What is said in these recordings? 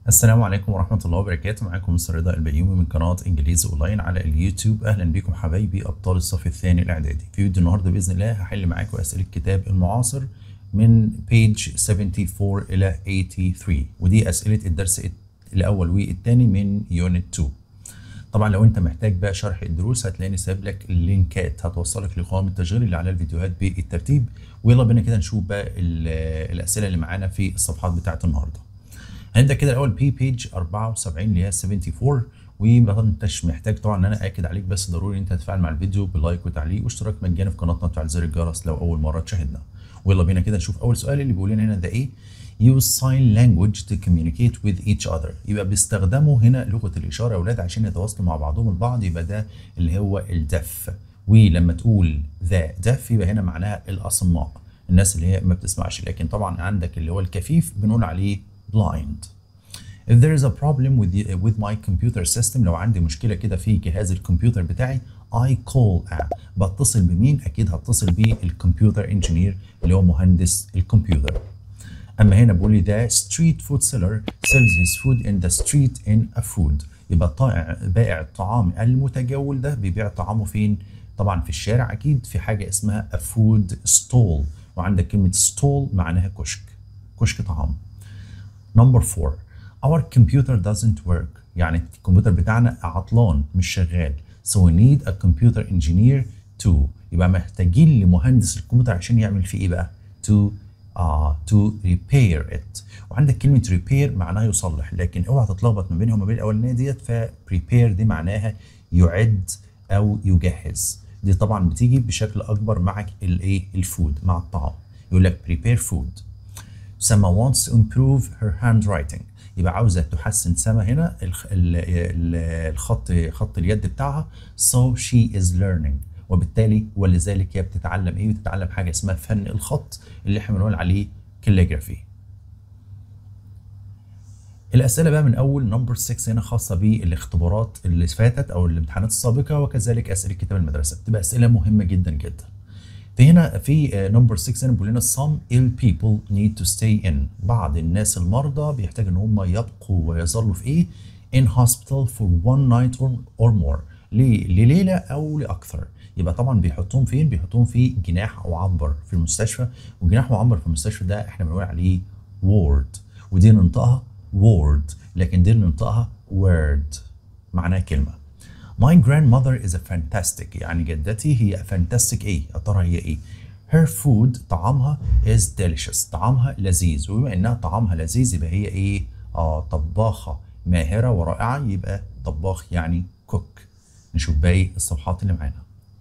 السلام عليكم ورحمة الله وبركاته معاكم مستر رضا البيومي من قناة انجليزي اونلاين على اليوتيوب اهلا بيكم حبايبي ابطال الصف الثاني الاعدادي في فيديو النهارده باذن الله هحل معاكم اسئلة كتاب المعاصر من بيج 74 الى 83 ودي اسئلة الدرس الاول والثاني من يونت 2 طبعا لو انت محتاج بقى شرح الدروس هتلاقيني سايب لك اللينكات هتوصلك لقائمة التشغيل اللي على الفيديوهات بالترتيب ويلا بينا كده نشوف بقى الاسئلة اللي معانا في الصفحات بتاعت النهارده هنبدا كده الاول بي بيج 74 اللي هي 74 وما انتش محتاج طبعا ان انا اكد عليك بس ضروري انت تتفاعل مع الفيديو بلايك وتعليق واشتراك مجاني في قناتنا وتفعيل زر الجرس لو اول مره تشاهدنا ويلا بينا كده نشوف اول سؤال اللي بيقول لنا هنا ده ايه use sign language to communicate with each other يبقى بيستخدموا هنا لغه الاشاره يا اولاد عشان يتواصلوا مع بعضهم البعض يبقى ده اللي هو الدف ولما تقول ذا دف يبقى هنا معناها الاصماء الناس اللي هي ما بتسمعش لكن طبعا عندك اللي هو الكفيف بنقول عليه blind. If there is a problem with the, with my computer system لو عندي مشكلة كده في جهاز الكمبيوتر بتاعي I call a بتصل بمين؟ أكيد هتصل بالكمبيوتر انجينير اللي هو مهندس الكمبيوتر. أما هنا بيقول لي ده street food seller sells his food in the street in a food يبقى طائع بائع الطعام المتجول ده بيبيع طعامه فين؟ طبعا في الشارع أكيد في حاجة اسمها a food stall وعندك كلمة stall معناها كشك كشك طعام. نمبر 4 our computer doesn't work يعني الكمبيوتر بتاعنا عطلان مش شغال so we need a computer engineer to يبقى محتاجين لمهندس الكمبيوتر عشان يعمل فيه ايه بقى to uh, to repair it وعندك كلمة repair معناها يصلح لكن اوعى تتلخبط ما بينها وما بين الاولانية ديت ف prepare دي معناها يعد او يجهز دي طبعا بتيجي بشكل اكبر مع الايه الفود مع الطعام يقول لك prepare food سما wants to improve her handwriting يبقى عاوزه تحسن سما هنا الخط خط اليد بتاعها so she is learning وبالتالي ولذلك هي بتتعلم ايه بتتعلم حاجه اسمها فن الخط اللي احنا بنقول عليه calligraphy الاسئله بقى من اول نمبر 6 هنا خاصه بالاختبارات اللي فاتت او الامتحانات السابقه وكذلك اسئله كتاب المدرسه بتبقى اسئله مهمه جدا جدا في هنا في نمبر 6 هنا بيقول لنا some ill people need to stay in بعض الناس المرضى بيحتاج ان هم يبقوا ويظلوا في ايه in hospital for one night or, or more ليه لليله او لاكثر يبقى طبعا بيحطوهم فين بيحطوهم في جناح او عنبر في المستشفى وجناح وعنبر في المستشفى ده احنا بنقول عليه ward ودي ننطقها ward لكن دي ننطقها word معناها كلمه My grandmother is a fantastic يعني جدتي هي fantastic ايه؟ يا ترى هي ايه؟ Her food طعامها is delicious طعامها لذيذ وبما انها طعامها لذيذ يبقى هي ايه؟ اه طباخة ماهرة ورائعة يبقى طباخ يعني cook نشوف باقي الصفحات اللي معانا.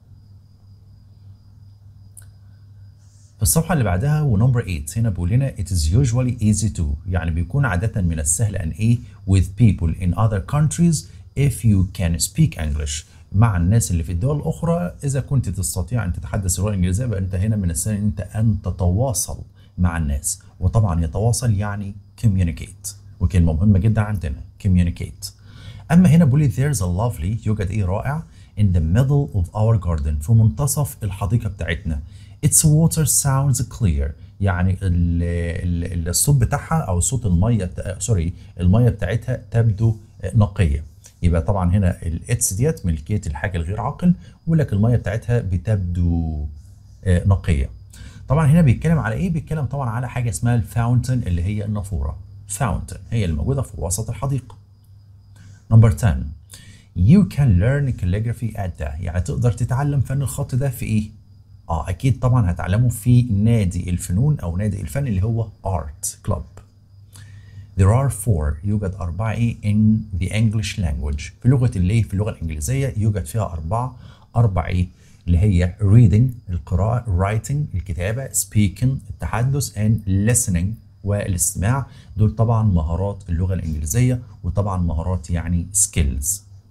في الصفحة اللي بعدها ونمبر 8 هنا بيقول لنا it is usually easy to يعني بيكون عادة من السهل أن إيه with people in other countries if you can speak English مع الناس اللي في الدول الأخرى إذا كنت تستطيع أن تتحدث اللغة الإنجليزية يبقى أنت هنا من السهل أن أنت أن تتواصل مع الناس وطبعا يتواصل يعني communicate وكلمة مهمة جدا عندنا communicate أما هنا بيقول لي there's a lovely يوجد إيه رائع in the middle of our garden في منتصف الحديقة بتاعتنا its water sounds clear يعني ال ال الصوت بتاعها او صوت الميه بتا... سوري الميه بتاعتها تبدو نقيه يبقى طبعا هنا الاتس ديت ملكيه الحاجه الغير عاقل ولك الميه بتاعتها بتبدو نقيه طبعا هنا بيتكلم على ايه بيتكلم طبعا على حاجه اسمها الفاونتن اللي هي النافوره فاونتن هي اللي موجوده في وسط الحديقه نمبر 10 you can learn calligraphy at the يعني تقدر تتعلم فن الخط ده في ايه اه اكيد طبعا هتعلمه في نادي الفنون او نادي الفن اللي هو art club There are four يوجد أربعة إيه in the English language في لغة اللي في اللغة الإنجليزية يوجد فيها أربعة أربع إيه اللي هي reading القراءة writing الكتابة speaking التحدث and listening والاستماع دول طبعا مهارات اللغة الإنجليزية وطبعا مهارات يعني skills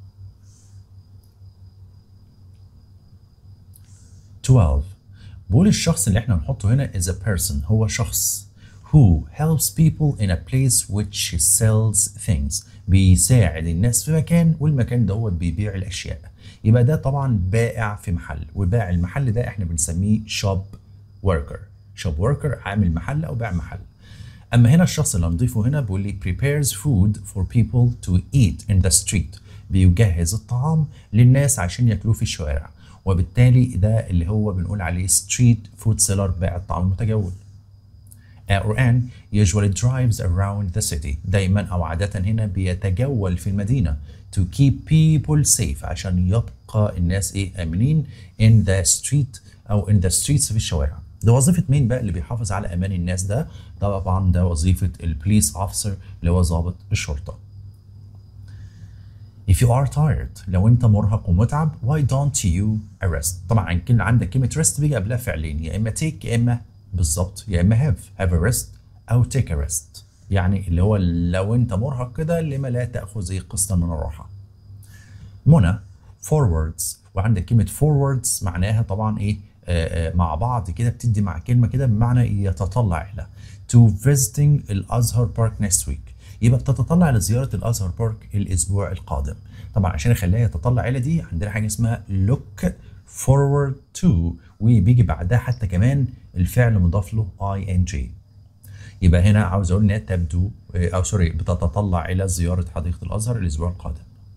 12 بقول الشخص اللي احنا نحطه هنا is a person هو شخص who helps people in a place which sells things بيساعد الناس في مكان والمكان دوت بيبيع الاشياء يبقى ده طبعا بائع في محل وبائع المحل ده احنا بنسميه shop worker shop worker عامل محل او بائع محل اما هنا الشخص اللي هنضيفه هنا بيقول لي prepares food for people to eat in the street بيجهز الطعام للناس عشان ياكلوه في الشوارع وبالتالي ده اللي هو بنقول عليه street food seller بائع الطعام المتجول or an usually drives around the city دايما او عادة هنا بيتجول في المدينة to keep people safe عشان يبقى الناس ايه امنين in the street او in the streets في الشوارع ده وظيفة مين بقى اللي بيحافظ على امان الناس ده طبعا ده وظيفة البوليس اوفيسر اللي هو ضابط الشرطة If you are tired لو انت مرهق ومتعب why don't you arrest طبعا كل عندك كلمة rest بيجي قبلها فعلين يا اما take يا اما بالظبط يا اما have have a rest او take a rest يعني اللي هو لو انت مرهق كده لما لا تاخذ ايه قسطا من الراحه منى forwards وعندك كلمه forwards معناها طبعا ايه آآ آآ مع بعض كده بتدي مع كلمه كده بمعنى يتطلع الى to visiting الازهر بارك next week يبقى بتتطلع لزياره الازهر بارك الاسبوع القادم طبعا عشان اخليها يتطلع الى دي عندنا حاجه اسمها look forward to وبيجي بعدها حتى كمان الفعل مضاف له ing يبقى هنا عاوز اقول انها تبدو او سوري بتتطلع الى زياره حديقه الازهر الاسبوع القادم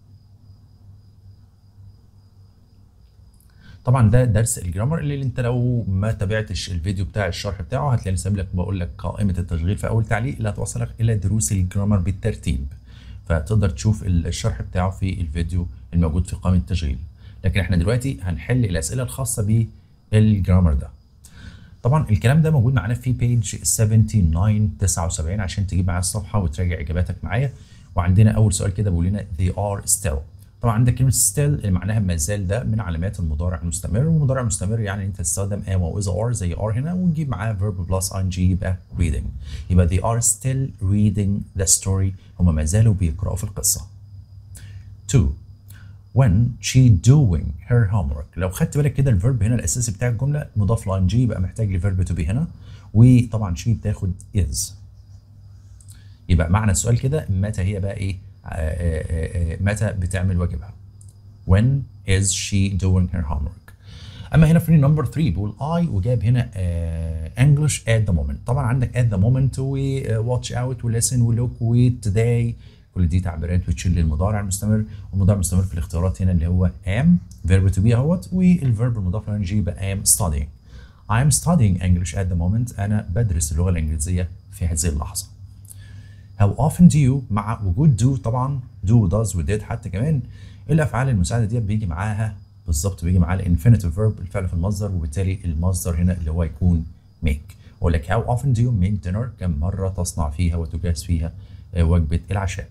طبعا ده درس الجرامر اللي انت لو ما تابعتش الفيديو بتاع الشرح بتاعه هتلاقي سايب لك بقول لك قائمه التشغيل في اول تعليق اللي هتوصلك الى دروس الجرامر بالترتيب فتقدر تشوف الشرح بتاعه في الفيديو الموجود في قائمه التشغيل لكن احنا دلوقتي هنحل الاسئله الخاصه بالجرامر ده طبعا الكلام ده موجود معانا في بيج 79 79 عشان تجيب معايا الصفحه وتراجع اجاباتك معايا وعندنا اول سؤال كده بيقول لنا they are still طبعا عندك كلمه still اللي معناها ما زال ده من علامات المضارع المستمر والمضارع المستمر يعني انت تستخدم am او is or زي are هنا ونجيب معاه verb plus ing يبقى reading يبقى they are still reading the story هم ما زالوا بيقرأوا في القصه 2 when she doing her homework لو خدت بالك كده الفيرب هنا الاساسي بتاع الجمله مضاف ل ing يبقى محتاج لفيرب تو بي هنا وطبعا she بتاخد is يبقى معنى السؤال كده متى هي بقى ايه آآ آآ متى بتعمل واجبها when is she doing her homework اما هنا في نمبر 3 بيقول I وجاب هنا uh, English at the moment طبعا عندك at the moment و uh, watch out و listen و look و today كل دي تعبيرات بتشير للمضارع المستمر والمضارع المستمر في الاختيارات هنا اللي هو am verb to be اهوت والفيرب المضاف ل يبقى am studying I'm studying English at the moment أنا بدرس اللغة الإنجليزية في هذه اللحظة How often do you مع وجود do طبعا do does و did حتى كمان الأفعال المساعدة دي بيجي معاها بالظبط بيجي معاها الانفينيتيف فيرب الفعل في المصدر وبالتالي المصدر هنا اللي هو يكون make أقول لك how often do you make dinner كم مرة تصنع فيها وتجهز فيها وجبة العشاء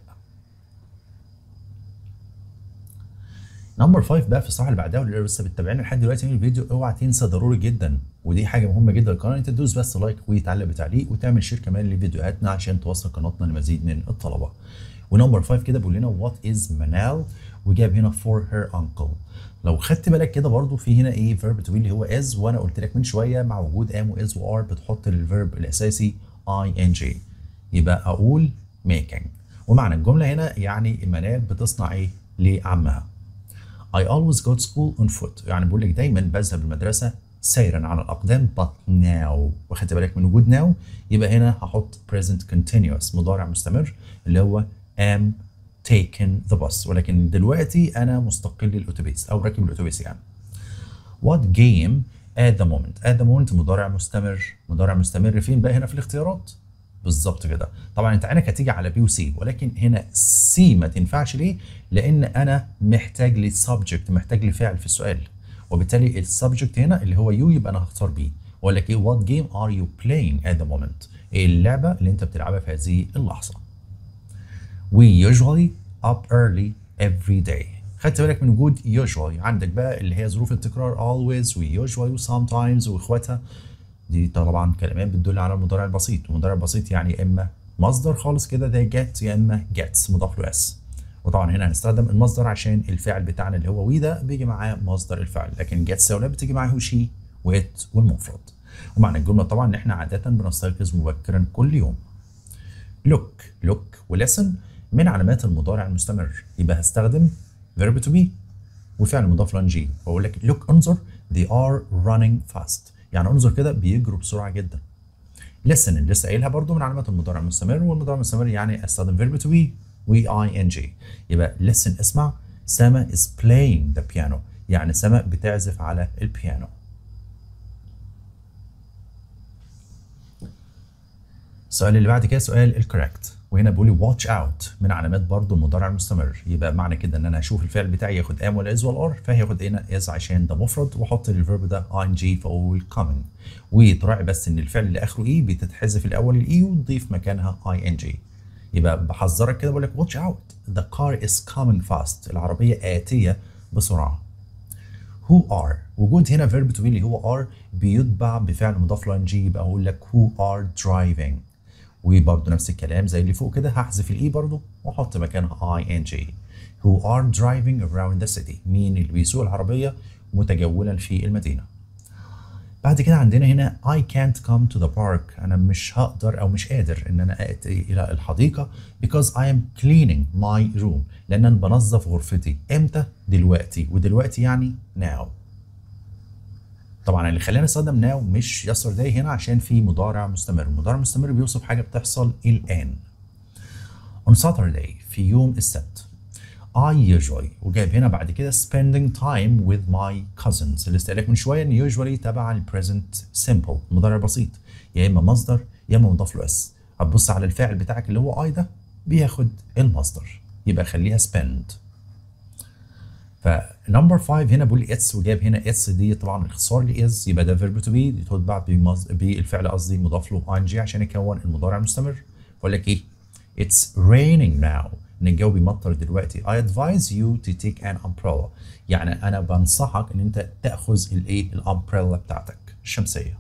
نمبر 5 بقى في الصفحه اللي بعدها واللي لسه بتتابعنا لحد دلوقتي من الفيديو اوعى تنسى ضروري جدا ودي حاجه مهمه جدا للقناه انت تدوس بس لايك وتعلق بتعليق وتعمل شير كمان لفيديوهاتنا عشان توصل قناتنا لمزيد من الطلبه. ونمبر 5 كده بيقول لنا وات از منال وجاب هنا فور هير انكل. لو خدت بالك كده برضو في هنا ايه فيرب تو اللي هو از وانا قلت لك من شويه مع وجود ام واز وار بتحط للفيرب الاساسي اي ان جي يبقى اقول making ومعنى الجمله هنا يعني منال بتصنع ايه لعمها. I always go to school on foot يعني بقول لك دايما بذهب المدرسة سيرا على الأقدام but now واخدت بالك من وجود now يبقى هنا هحط present continuous مضارع مستمر اللي هو am taken the bus ولكن دلوقتي أنا مستقل الأتوبيس أو راكب الأتوبيس يعني what game at the moment at the moment مضارع مستمر مضارع مستمر فين بقى هنا في الاختيارات بالظبط كده طبعا انت عينك هتيجي على بي وسي ولكن هنا سي ما تنفعش ليه لان انا محتاج لسبجكت محتاج لفعل في السؤال وبالتالي السبجكت هنا اللي هو يو يبقى انا هختار بي اقول لك ايه وات جيم ار يو بلاينج ات ذا مومنت ايه اللعبه اللي انت بتلعبها في هذه اللحظه we usually up early every day خدت بالك من وجود usually عندك بقى اللي هي ظروف التكرار always و usually و sometimes واخواتها دي طبعا كلمات بتدل على المضارع البسيط والمضارع البسيط يعني يا اما مصدر خالص كده زي get يا اما gets مضاف له اس وطبعا هنا هنستخدم المصدر عشان الفعل بتاعنا اللي هو وي ده بيجي معاه مصدر الفعل لكن gets يا ولاد بتيجي معاه هو شي وات والمفرد ومعنى الجمله طبعا ان احنا عاده بنستيقظ مبكرا كل يوم look look ولسن من علامات المضارع المستمر يبقى هستخدم verb to be وفعل مضاف ل ing واقول لك look انظر they are running fast يعني انظر كده بيجروا بسرعه جدا listen اللي لسه قايلها برضو من علامات المضارع المستمر والمضارع المستمر يعني استخدم verb to be we i n g يبقى listen اسمع سما is playing the piano يعني سما بتعزف على البيانو السؤال اللي بعد كده سؤال الكوريكت وهنا بيقول لي watch out من علامات برضو المضارع المستمر يبقى معنى كده ان انا اشوف الفعل بتاعي ياخد am ولا is ولا are فهياخد هنا is عشان ده مفرد واحط للفيرب ده ing فاقول coming وتراعي بس ان الفعل اللي اخره e بتتحذف الاول الاي وتضيف مكانها ing يبقى بحذرك كده بقول لك watch out the car is coming fast العربيه اتيه بسرعه who are وجود هنا verb to be اللي هو are بيتبع بفعل مضاف له ing يبقى هقول لك who are driving وبرضه نفس الكلام زي اللي فوق كده هحذف الاي برضه واحط مكانها اي ان جي who are driving around the city مين اللي بيسوق العربيه متجولا في المدينه بعد كده عندنا هنا I can't come to the park أنا مش هقدر أو مش قادر إن أنا آتي إلى الحديقة because I am cleaning my room لأن أنا بنظف غرفتي إمتى؟ دلوقتي ودلوقتي يعني now طبعا اللي خلاني استخدم ناو مش yesterday هنا عشان في مضارع مستمر المضارع المستمر بيوصف حاجه بتحصل الان on Saturday في يوم السبت I usually وجايب هنا بعد كده spending time with my cousins اللي استهلك من شويه ان usually تبع ال present simple مضارع بسيط يا اما مصدر يا اما مضاف له اس هتبص على الفاعل بتاعك اللي هو I ده بياخد المصدر يبقى خليها spend فنمبر 5 هنا بيقول لي اتس وجاب هنا اتس دي طبعا اختصار لاز يبقى ده فيرب تو بي تتبع بالفعل قصدي مضاف له ان جي عشان يكون المضارع المستمر بقول لك ايه اتس raining now ان الجو بيمطر دلوقتي I advise you to take an umbrella يعني انا بنصحك ان انت تاخذ الايه الامبريلا بتاعتك الشمسيه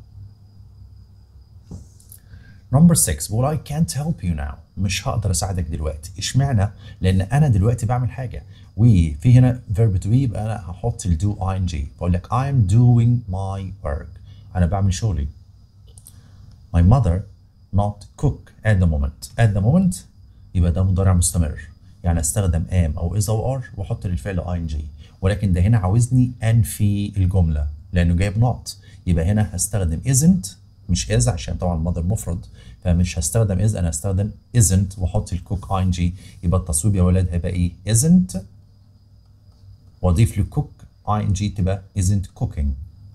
نمبر 6 بقول I can't help you now مش هقدر اساعدك دلوقتي اشمعنى لان انا دلوقتي بعمل حاجه وفي هنا verb to be يبقى انا هحط ال do ing بقول لك I'm doing my work انا بعمل شغلي my mother not cook at the moment at the moment يبقى ده مضارع مستمر يعني استخدم am او is او are واحط للفعل ing ولكن ده هنا عاوزني انفي الجمله لانه جايب not يبقى هنا هستخدم isn't مش is عشان طبعا mother مفرد فمش هستخدم is انا هستخدم isn't واحط الكوك ing يبقى التصويب يا ولاد هيبقى ايه isn't واضيف له cook ing تبقى isn't cooking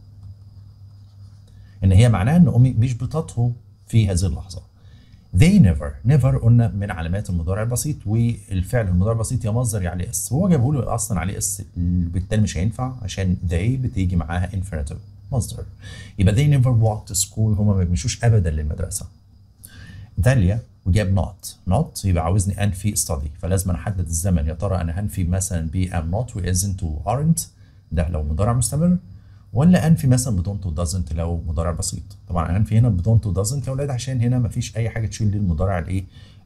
ان هي معناها ان امي مش بتطهو في هذه اللحظه they never never قلنا من علامات المضارع البسيط والفعل المضارع البسيط يا مصدر يا عليه اس وهو جابه له اصلا عليه اس بالتالي مش هينفع عشان they بتيجي معاها infinitive مصدر يبقى they never walked to school هما ما بيمشوش ابدا للمدرسه داليا وجاب not not يبقى عاوزني انفي study فلازم احدد الزمن يا ترى انا هنفي مثلا ب am not و isn't و aren't ده لو مضارع مستمر ولا انفي مثلا ب don't و doesn't لو مضارع بسيط طبعا انفي هنا ب don't و doesn't يا اولاد عشان هنا مفيش اي حاجه تشيل لي المضارع الايه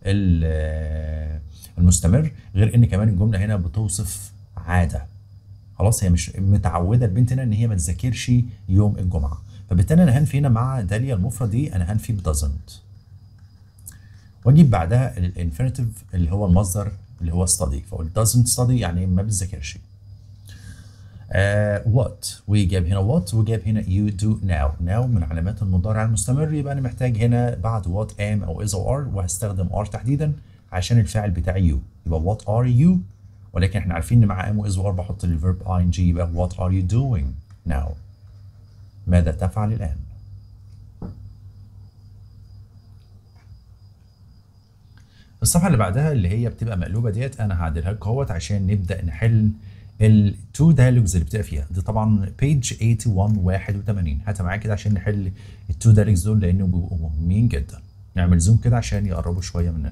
المستمر غير ان كمان الجمله هنا بتوصف عاده خلاص هي مش متعوده البنت هنا ان هي ما تذاكرش يوم الجمعه فبالتالي انا هنفي هنا مع داليا المفرد دي انا هنفي ب doesn't واجيب بعدها الانفينيتيف اللي هو المصدر اللي هو study فاقول doesn't study يعني ما بتذاكرش uh, what وجاب هنا what وجاب هنا you do now now من علامات المضارع المستمر يبقى انا محتاج هنا بعد what am او is او are وهستخدم are تحديدا عشان الفاعل بتاعي you يبقى what are you ولكن احنا عارفين ان مع am و is و are بحط الفيرب ing يبقى what are you doing now ماذا تفعل الان الصفحه اللي بعدها اللي هي بتبقى مقلوبه ديت انا هعدلها لكم اهوت عشان نبدا نحل التو دايلوجز اللي بتبقى فيها دي طبعا بيج 81 81 هاتها معايا كده عشان نحل التو دايلوجز دول لانهم بيبقوا مهمين جدا نعمل زوم كده عشان يقربوا شويه مننا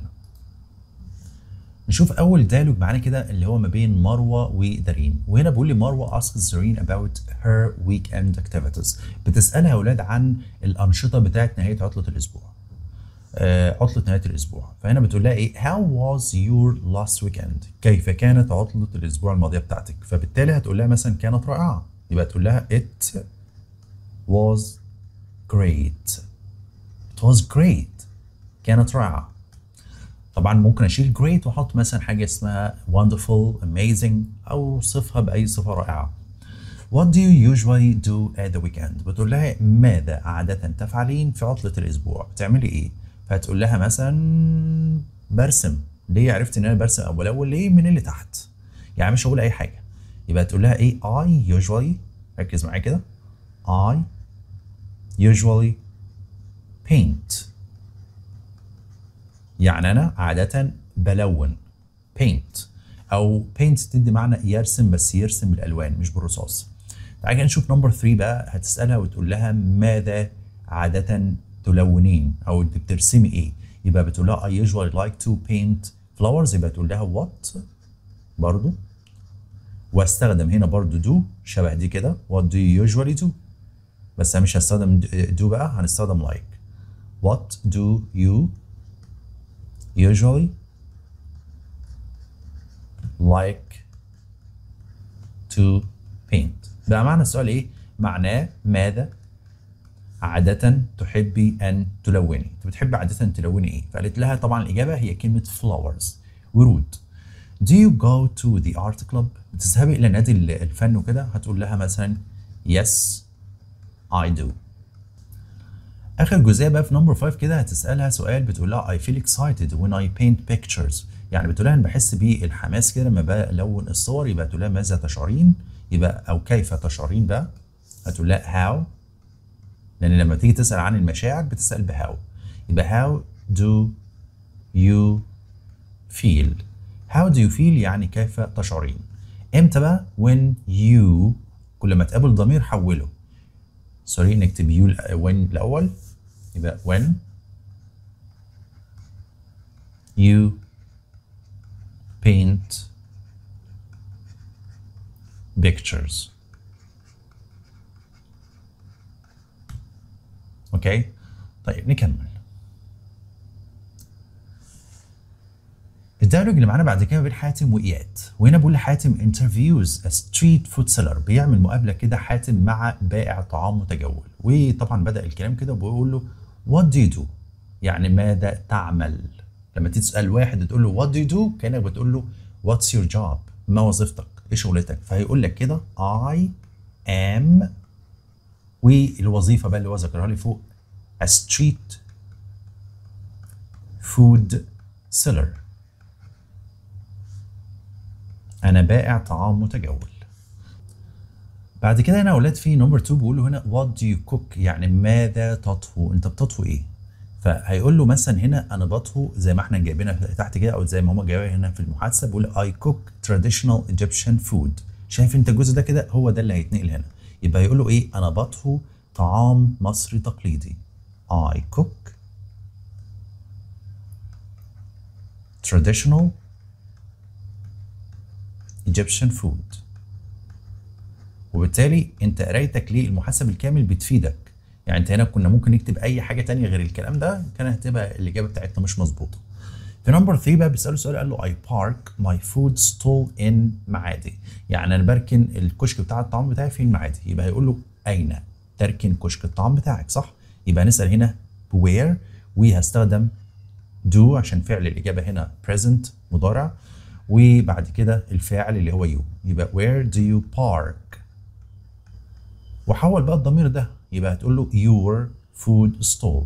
نشوف اول دايلوج معانا كده اللي هو ما بين مروه ودارين وهنا بيقول لي مروه asks دارين about her weekend activities بتسالها يا اولاد عن الانشطه بتاعت نهايه عطله الاسبوع آه عطلة نهاية الأسبوع فهنا بتقول لها إيه How was your last weekend كيف كانت عطلة الأسبوع الماضية بتاعتك فبالتالي هتقول لها مثلا كانت رائعة يبقى تقول لها It was great It was great كانت رائعة طبعا ممكن أشيل great وأحط مثلا حاجة اسمها wonderful amazing أو صفها بأي صفة رائعة What do you usually do at the weekend بتقول لها ماذا عادة تفعلين في عطلة الأسبوع بتعملي إيه فهتقول لها مثلا برسم ليه عرفت إن أنا برسم أول أول ليه من اللي تحت يعني مش هقول أي حاجة يبقى تقول لها إيه I usually ركز معايا كده I usually paint يعني أنا عادة بلون paint أو paint تدي معنى يرسم بس يرسم بالألوان مش بالرصاص تعالى كده نشوف نمبر 3 بقى هتسألها وتقول لها ماذا عادة تلونين أو أنت بترسمي إيه يبقى بتقول لها I usually like to paint flowers يبقى تقول لها what برضو واستخدم هنا برضو do شبه دي كده what do you usually do بس انا مش هستخدم do بقى هنستخدم like what do you usually like to paint بقى معنى السؤال ايه معناه ماذا عادة تحبي أن تلوني أنت بتحبي عادة تلوني إيه فقالت لها طبعا الإجابة هي كلمة flowers ورود Do you go to the art club بتذهبي إلى نادي الفن وكده هتقول لها مثلا Yes I do آخر جزئية بقى في نمبر 5 كده هتسألها سؤال بتقول لها I feel excited when I paint pictures يعني بتقول لها أنا بحس بالحماس كده لما بلون الصور يبقى تقول لها ماذا تشعرين يبقى أو كيف تشعرين بقى هتقول لها how لأن لما تيجي تسأل عن المشاعر بتسأل بهاو يبقى how do you feel how do you feel يعني كيف تشعرين امتى بقى when you كل ما تقابل ضمير حوله سوري نكتب you when الأول يبقى when you paint pictures اوكي طيب نكمل الديالوج اللي معانا بعد كده بين حاتم واياد وهنا بقول لحاتم انترفيوز ستريت فود سيلر بيعمل مقابله كده حاتم مع بائع طعام متجول وطبعا بدا الكلام كده وبيقول له وات دو يو دو يعني ماذا تعمل لما تسال واحد تقول له وات دو يو دو كانك بتقول له واتس يور جوب ما وظيفتك ايه شغلتك فهيقول لك كده اي ام والوظيفه بقى اللي هو ذكرها لي فوق a street food seller انا بائع طعام متجول بعد كده هنا يا اولاد في نمبر 2 بيقول له هنا what do you cook يعني ماذا تطهو انت بتطهو ايه فهيقول له مثلا هنا انا بطهو زي ما احنا جايبينها تحت كده او زي ما هم جايبينها هنا في المحادثه بيقول I cook traditional Egyptian food شايف انت الجزء ده كده هو ده اللي هيتنقل هنا يبقى يقول له ايه انا بطهو طعام مصري تقليدي I cook traditional Egyptian food وبالتالي انت قرايتك للمحاسب الكامل بتفيدك يعني انت هنا كنا ممكن نكتب اي حاجه تانية غير الكلام ده كانت هتبقى الاجابه بتاعتنا مش مظبوطه في نمبر 3 بقى بيساله سؤال قال له I park my food stall in معادي يعني انا بركن الكشك بتاع الطعام بتاعي في المعادي يبقى هيقول له اين تركن كشك الطعام بتاعك صح يبقى نسال هنا where وهستخدم do عشان فعل الاجابه هنا present مضارع وبعد كده الفاعل اللي هو you يبقى where do you park وحول بقى الضمير ده يبقى هتقول له your food stall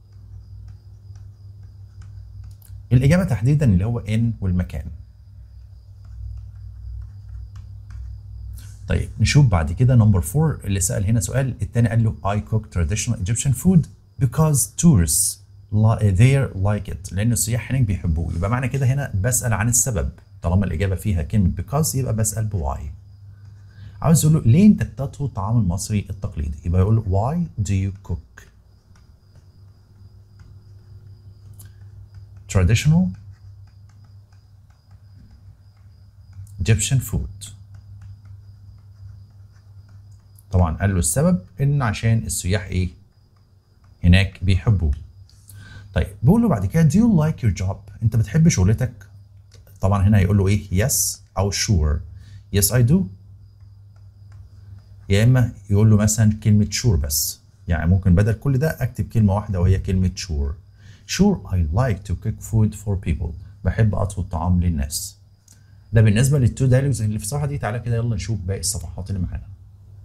الإجابة تحديدا اللي هو in والمكان طيب نشوف بعد كده نمبر 4 اللي سأل هنا سؤال التاني قال له I cook traditional Egyptian food because tourists there like it لأن السياح هناك بيحبوه يبقى معنى كده هنا بسأل عن السبب طالما الإجابة فيها كلمة because يبقى بسأل بواي عاوز يقول له ليه انت بتطهو الطعام المصري التقليدي يبقى يقول له why do you cook traditional Egyptian food طبعا قال له السبب ان عشان السياح ايه هناك بيحبوه طيب بيقول له بعد كده do you like your job انت بتحب شغلتك طبعا هنا هيقول له ايه yes او sure yes I do يا اما يقول له مثلا كلمه شور بس يعني ممكن بدل كل ده اكتب كلمه واحده وهي كلمه شور شور I like to cook food for people بحب اطهو الطعام للناس ده بالنسبه للتو دايلوجز اللي في الصفحه دي تعالى كده يلا نشوف باقي الصفحات اللي معانا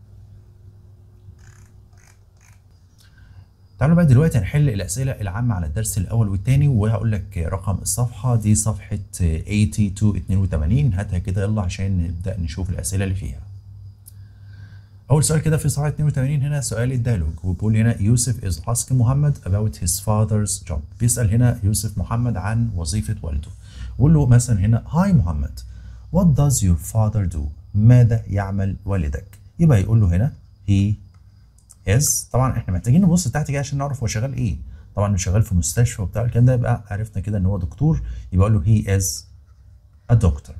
تعالوا بقى دلوقتي هنحل الأسئلة العامة على الدرس الأول والتاني وهقول لك رقم الصفحة دي صفحة 80 to 82 هاتها كده يلا عشان نبدأ نشوف الأسئلة اللي فيها. أول سؤال كده في صفحة 82 هنا سؤال الديالوج وبيقول هنا يوسف is asking محمد about his father's job بيسأل هنا يوسف محمد عن وظيفة والده. بيقول له مثلا هنا هاي محمد what does your father do؟ ماذا يعمل والدك؟ يبقى يقول له هنا he is طبعا احنا محتاجين نبص تحت كده عشان نعرف هو شغال ايه طبعا مش شغال في مستشفى وبتاع الكلام ده يبقى عرفنا كده ان هو دكتور يبقى اقول له he is a doctor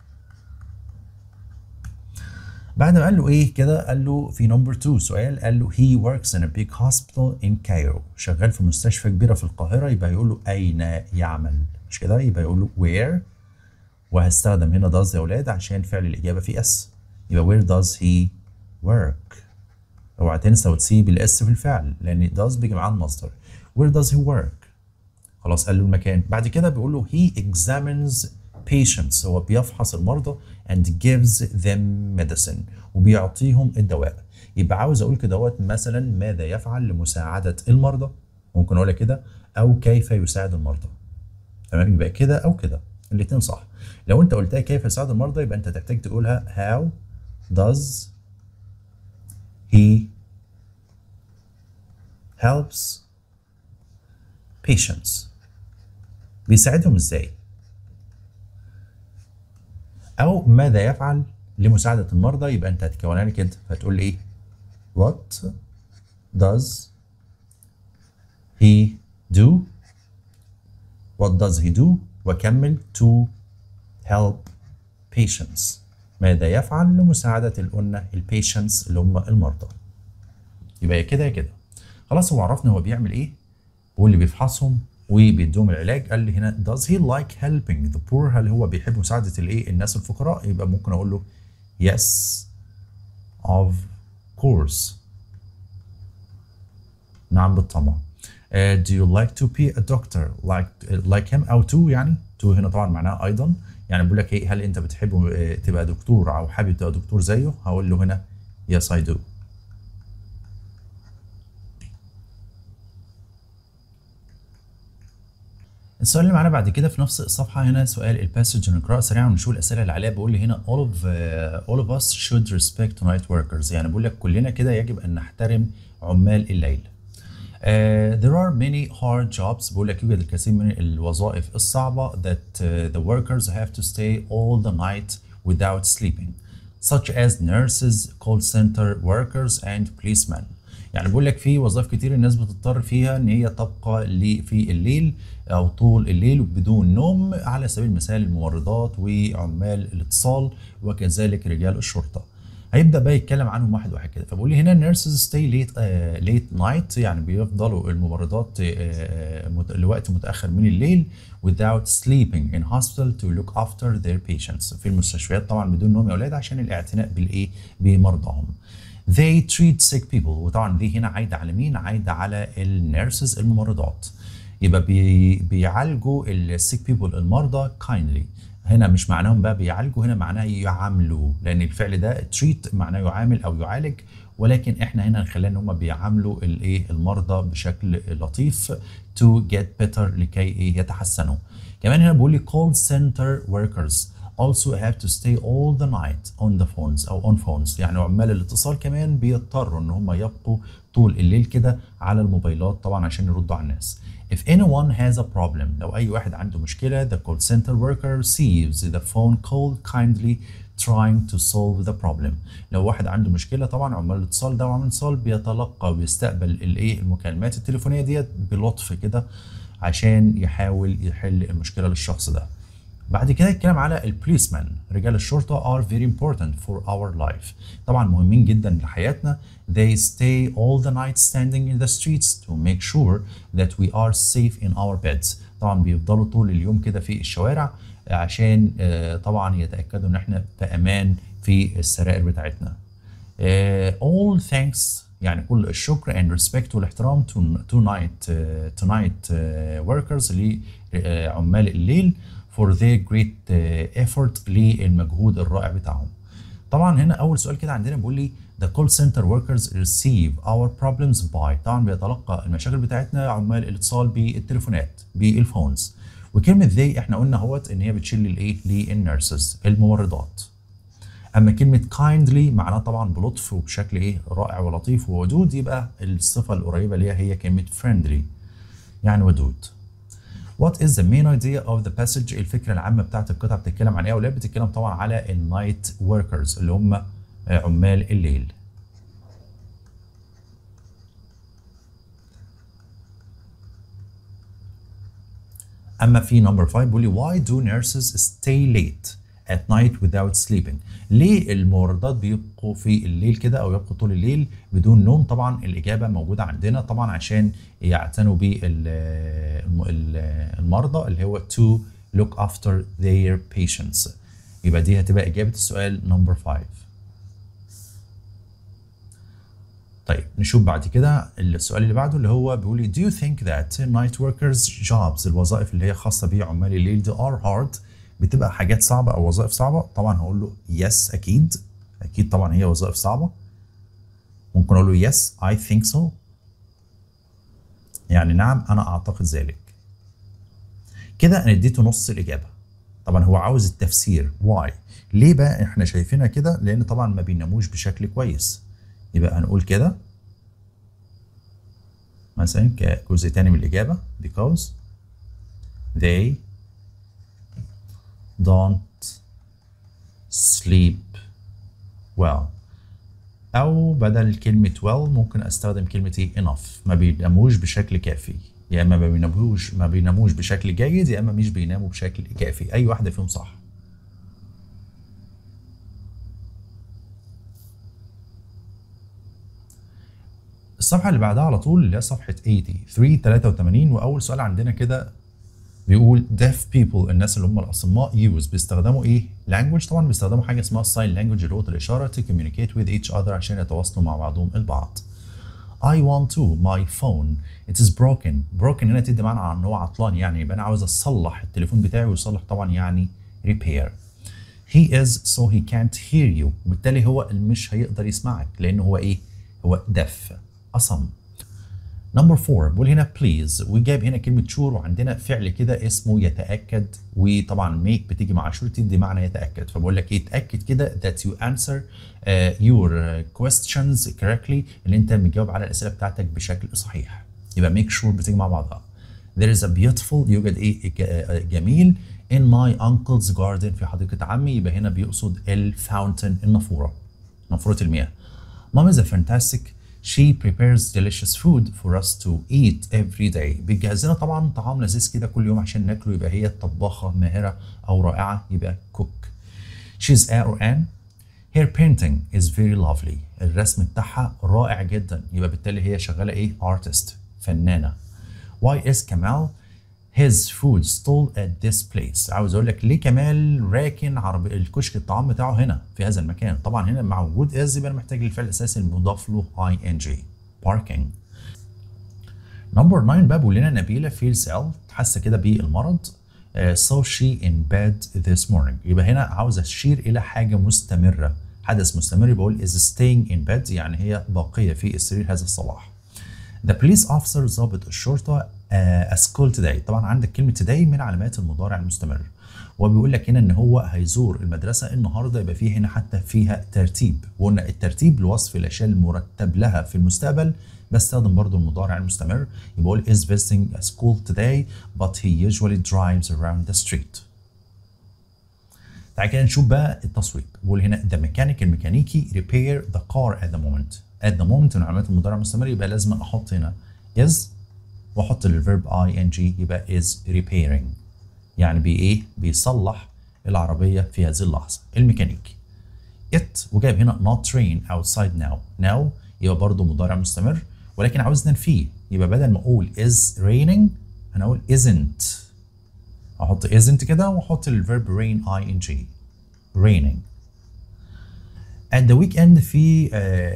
بعد ما قال له ايه كده قال له في نمبر 2 سؤال قال له he works in a big hospital in Cairo شغال في مستشفى كبيره في القاهره يبقى يقول له اين يعمل مش كده يبقى يقول له where وهستخدم هنا does يا اولاد عشان فعل الاجابه في اس يبقى where does he work اوعى تنسى وتسيب الاس في الفعل لان does بيجي معاه المصدر where does he work خلاص قال له المكان بعد كده بيقول له he examines patients هو بيفحص المرضى and gives them medicine وبيعطيهم الدواء يبقى عاوز اقول كده دوت مثلا ماذا يفعل لمساعده المرضى ممكن اقولها كده او كيف يساعد المرضى تمام يبقى كده او كده الاثنين صح لو انت قلتها كيف يساعد المرضى يبقى انت تحتاج تقولها how does he helps patients بيساعدهم ازاي او ماذا يفعل لمساعدة المرضى يبقى انت هتكونها لي كده هتقول لي ايه what does he do what does he do وكمل to help patients ماذا يفعل لمساعدة القلنا البيشنتس اللي هم المرضى يبقى يا كده يا كده خلاص هو عرفنا هو بيعمل ايه واللي بيفحصهم وبيدوهم العلاج قال لي هنا does he like helping the poor هل هو بيحب مساعدة الايه الناس الفقراء يبقى ممكن اقول له yes of course نعم بالطبع uh, do you like to be a doctor like like him او to يعني to هنا طبعا معناها ايضا يعني بقول لك ايه هل انت بتحب تبقى دكتور او حابب تبقى دكتور زيه هقول له هنا yes I do السؤال اللي معانا بعد كده في نفس الصفحه هنا سؤال الباسج نقراه سريعا ونشوف الاسئله اللي عليها بيقول لي هنا all of uh, all of us should respect night workers يعني بقول لك كلنا كده يجب ان نحترم عمال الليل. Uh, there are many hard jobs بقول لك يوجد الكثير من الوظائف الصعبة that uh, the workers have to stay all the night without sleeping such as nurses, call center workers and policemen يعني بقول لك في وظائف كتير الناس بتضطر فيها ان هي تبقى في الليل او طول الليل بدون نوم على سبيل المثال الممرضات وعمال الاتصال وكذلك رجال الشرطه. هيبدا بقى يتكلم عنهم واحد واحد كده فبقول لي هنا nurses stay late ليت uh, نايت يعني بيفضلوا الممرضات uh, لوقت متاخر من الليل without sleeping in hospital to look after their patients في المستشفيات طبعا بدون نوم يا اولاد عشان الاعتناء بالايه بمرضاهم. They treat sick people وطبعا دي هنا عايده على مين؟ عايده على النيرسز الممرضات. يبقى بي بيعالجوا السيك بيبل المرضى kindly هنا مش معناهم بقى بيعالجوا هنا معناه يعاملوا لان الفعل ده تريت معناه يعامل او يعالج ولكن احنا هنا نخليها ان هم بيعاملوا الايه المرضى بشكل لطيف to get better لكي ايه يتحسنوا كمان هنا بيقول لي call center workers also have to stay all the night on the phones او on phones يعني عمال الاتصال كمان بيضطروا ان هم يبقوا طول الليل كده على الموبايلات طبعا عشان يردوا على الناس If anyone has a problem لو أي واحد عنده مشكلة the call center worker receives the phone call kindly trying to solve the problem لو واحد عنده مشكلة طبعا عمال الاتصال ده وعمال الاتصال بيتلقى ويستقبل الايه المكالمات التليفونية ديت بلطف كده عشان يحاول يحل المشكلة للشخص ده بعد كده الكلام على البوليسمان رجال الشرطة are very important for our life طبعا مهمين جدا لحياتنا they stay all the night standing in the streets to make sure that we are safe in our beds طبعا بيفضلوا طول اليوم كده في الشوارع عشان طبعا يتأكدوا ان احنا في امان في السرائر بتاعتنا all thanks يعني كل الشكر and respect والاحترام to, to night uh, to night uh, workers لعمال الليل for their great uh, effort للمجهود الرائع بتاعهم. طبعا هنا اول سؤال كده عندنا بيقول لي The call center workers receive our problems by طبعا بيتلقى المشاكل بتاعتنا عمال الاتصال بالتليفونات بالفونز وكلمة they احنا قلنا اهوت ان هي بتشيل للايه للنيرسز الممرضات اما كلمة kindly معناها طبعا بلطف وبشكل ايه رائع ولطيف وودود يبقى الصفة القريبة ليها هي كلمة friendly يعني ودود What is the main idea of the passage الفكرة العامة بتاعت القطعة بتتكلم عن ايه ولا بتتكلم طبعا على النايت workers اللي هم عمال الليل اما في نمبر 5 بيقول لي why do nurses stay late at night without sleeping ليه الممرضات بيبقوا في الليل كده او يبقوا طول الليل بدون نوم طبعا الاجابه موجوده عندنا طبعا عشان يعتنوا بالمرضى اللي هو to look after their patients يبقى دي هتبقى اجابه السؤال نمبر 5 طيب نشوف بعد كده السؤال اللي بعده اللي هو بيقول لي do you think that night workers jobs الوظائف اللي هي خاصه بعمال الليل دي are hard بتبقى حاجات صعبه او وظائف صعبه طبعا هقول له yes اكيد اكيد طبعا هي وظائف صعبه ممكن اقول له yes I think so يعني نعم انا اعتقد ذلك كده انا اديته نص الاجابه طبعا هو عاوز التفسير why ليه بقى احنا شايفينها كده لان طبعا ما بيناموش بشكل كويس يبقى هنقول كده مثلا كجزء تاني من الإجابة because they don't sleep well أو بدل كلمة well ممكن أستخدم كلمة إيه enough ما بيناموش بشكل كافي يا إما ما بيناموش ما بيناموش بشكل جيد يا إما مش بيناموا بشكل كافي أي واحدة فيهم صح الصفحة اللي بعدها على طول اللي هي صفحة 83 83 وأول سؤال عندنا كده بيقول deaf people الناس اللي هم الأصماء use بيستخدموا إيه؟ language طبعا بيستخدموا حاجة اسمها sign language لغة الإشارة to communicate with each other عشان يتواصلوا مع بعضهم البعض. I want to my phone it is broken broken هنا تدي معنى عن ان هو عطلان يعني يبقى انا عاوز اصلح التليفون بتاعي ويصلح طبعا يعني repair he is so he can't hear you وبالتالي هو مش هيقدر يسمعك لانه هو ايه هو deaf أصم نمبر 4 بقول هنا بليز وجايب هنا كلمة شور وعندنا فعل كده اسمه يتأكد وطبعا ميك بتيجي مع شور تدي معنى يتأكد فبقول لك ايه اتأكد كده that you answer uh, your questions correctly اللي انت مجاوب على الأسئلة بتاعتك بشكل صحيح يبقى make sure بتيجي مع بعضها there is a beautiful يوجد ايه جميل in my uncle's garden في حديقة عمي يبقى هنا بيقصد الفاونتن النافورة نافورة المياه mom is a fantastic She prepares delicious food for us to eat every day. بتجهز لنا طبعا طعام لذيذ كده كل يوم عشان ناكله يبقى هي طباخة ماهرة أو رائعة يبقى cook. She's a or an. Her painting is very lovely. الرسم بتاعها رائع جدا يبقى بالتالي هي شغالة إيه؟ artist فنانة. Why is Kamal his food stall at this place عاوز اقول لك ليه كمال راكن عربي الكشك الطعام بتاعه هنا في هذا المكان طبعا هنا مع وجود از يبقى انا محتاج للفعل الاساسي المضاف له اي ان جي parking نمبر 9 بقى بيقول لنا نبيله feels ill حاسه كده بالمرض uh, so she in bed this morning يبقى هنا عاوز اشير الى حاجه مستمره حدث مستمر بقول is staying in bed يعني هي باقيه في السرير هذا الصباح The police officer ضابط الشرطة uh, a school today طبعا عندك كلمة today من علامات المضارع المستمر وبيقول لك هنا ان هو هيزور المدرسة النهاردة يبقى فيه هنا حتى فيها ترتيب وقلنا الترتيب لوصف الاشياء المرتب لها في المستقبل بستخدم برضو المضارع المستمر يبقى بقول is visiting a school today but he usually drives around the street تعالى كده نشوف بقى التصويب بقول هنا the mechanic الميكانيكي repair the car at the moment at the moment من علامات المضارع المستمر يبقى لازم احط هنا is واحط للفيرب ing يبقى is repairing يعني بي ايه بيصلح العربيه في هذه اللحظه الميكانيكي it وجايب هنا not rain outside now now يبقى برضه مضارع مستمر ولكن عاوز ننفيه يبقى بدل ما اقول is raining انا اقول isn't احط isn't كده واحط الفيرب rain ing raining at the weekend في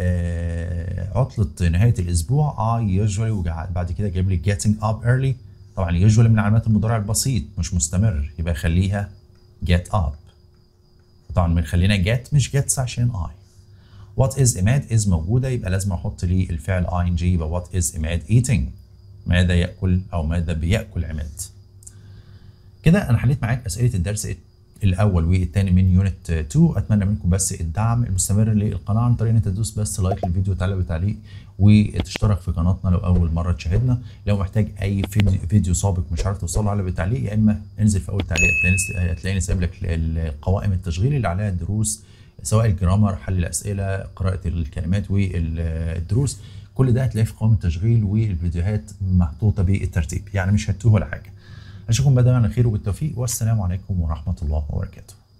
عطلة نهاية الأسبوع I usually وبعد كده جايب لي getting up early طبعا usually من علامات المضارع البسيط مش مستمر يبقى خليها get up طبعا بنخلينا get مش gets عشان I what is عماد is موجودة يبقى لازم أحط لي الفعل ing يبقى what is عماد eating ماذا يأكل أو ماذا بيأكل عماد كده أنا حليت معاك أسئلة الدرس الاول والثاني من يونت 2 اتمنى منكم بس الدعم المستمر للقناه عن طريق ان انت تدوس بس لايك للفيديو وتعلق بتعليق وتشترك في قناتنا لو اول مره تشاهدنا لو محتاج اي فيديو, فيديو سابق مش عارف توصل له على بالتعليق يا اما انزل في اول تعليق هتلاقيني هتلاقيني سايب لك القوائم التشغيل اللي عليها الدروس سواء الجرامر حل الاسئله قراءه الكلمات والدروس كل ده هتلاقيه في قوائم التشغيل والفيديوهات محطوطه بالترتيب يعني مش هتوه ولا حاجه اشوفكم بدأ على خير وبالتوفيق والسلام عليكم ورحمه الله وبركاته